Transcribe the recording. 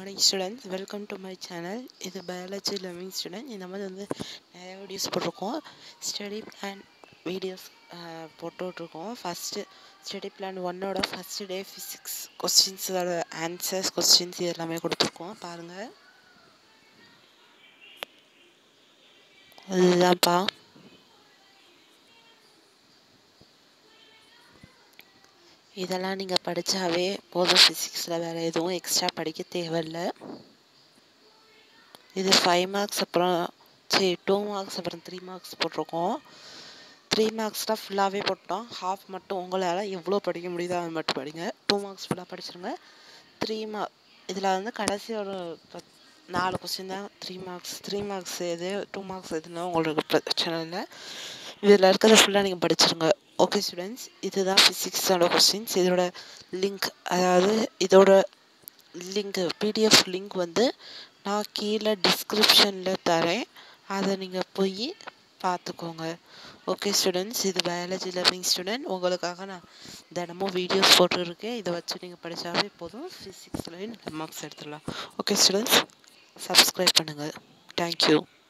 morning students welcome to my channel இது biology learning student இந்த மாதிரி வந்து நிறைய வீடியோஸ் போட்டிருக்கோம் ஸ்டடி பிளான் வீடியோஸ் போட்டுட்ருக்கோம் ஃபஸ்ட்டு ஸ்டடி பிளான் ஒன்னோட ஃபஸ்ட்டு டே ஃபிசிக்ஸ் கொஸ்டின்ஸோட ஆன்சர்ஸ் கொஸ்டின்ஸ் இது எல்லாமே கொடுத்துருக்கோம் பாருங்கள் அதுதான்ப்பா இதெல்லாம் நீங்கள் படித்தாவே போதும் ஃபிசிக்ஸில் வேறு எதுவும் எக்ஸ்ட்ரா படிக்க தேவையில்ல இது ஃபைவ் மார்க்ஸ் அப்புறம் சரி டூ மார்க்ஸ் அப்புறம் த்ரீ மார்க்ஸ் போட்டிருக்கோம் த்ரீ மார்க்ஸ்லாம் ஃபுல்லாகவே போட்டோம் ஹாஃப் மட்டும் உங்களால் எவ்வளோ படிக்க முடியுதோ அது மட்டும் படிங்க டூ மார்க்ஸ் ஃபுல்லாக படிச்சிருங்க த்ரீ மார்க் இதில் வந்து கடைசி ஒரு பத் நாலு கொஸ்டின் தான் த்ரீ மார்க்ஸ் த்ரீ மார்க்ஸ் எது டூ மார்க்ஸ் எதுனா உங்களுக்கு பிரச்சனை இல்லை இதில் இருக்கிறத ஃபுல்லாக நீங்கள் படிச்சிருங்க ஓகே ஸ்டூடெண்ட்ஸ் இதுதான் ஃபிசிக்ஸோட கொஸ்டின்ஸ் இதோட லிங்க் அதாவது இதோட லிங்க் பிடிஎஃப் லிங்க் வந்து நான் கீழே டிஸ்கிரிப்ஷனில் தரேன் அதை நீங்கள் போய் பார்த்துக்கோங்க ஓகே ஸ்டூடெண்ட்ஸ் இது பயாலஜி லர்னிங் ஸ்டூடெண்ட் உங்களுக்காக நான் தினமும் வீடியோஸ் போட்டுருக்கேன் இதை வச்சு நீங்கள் படித்தாவே போதும் ஃபிசிக்ஸ்லேயும் மார்க்ஸ் எடுத்துடலாம் ஓகே ஸ்டூடெண்ட்ஸ் சப்ஸ்கிரைப் பண்ணுங்கள் தேங்க்யூ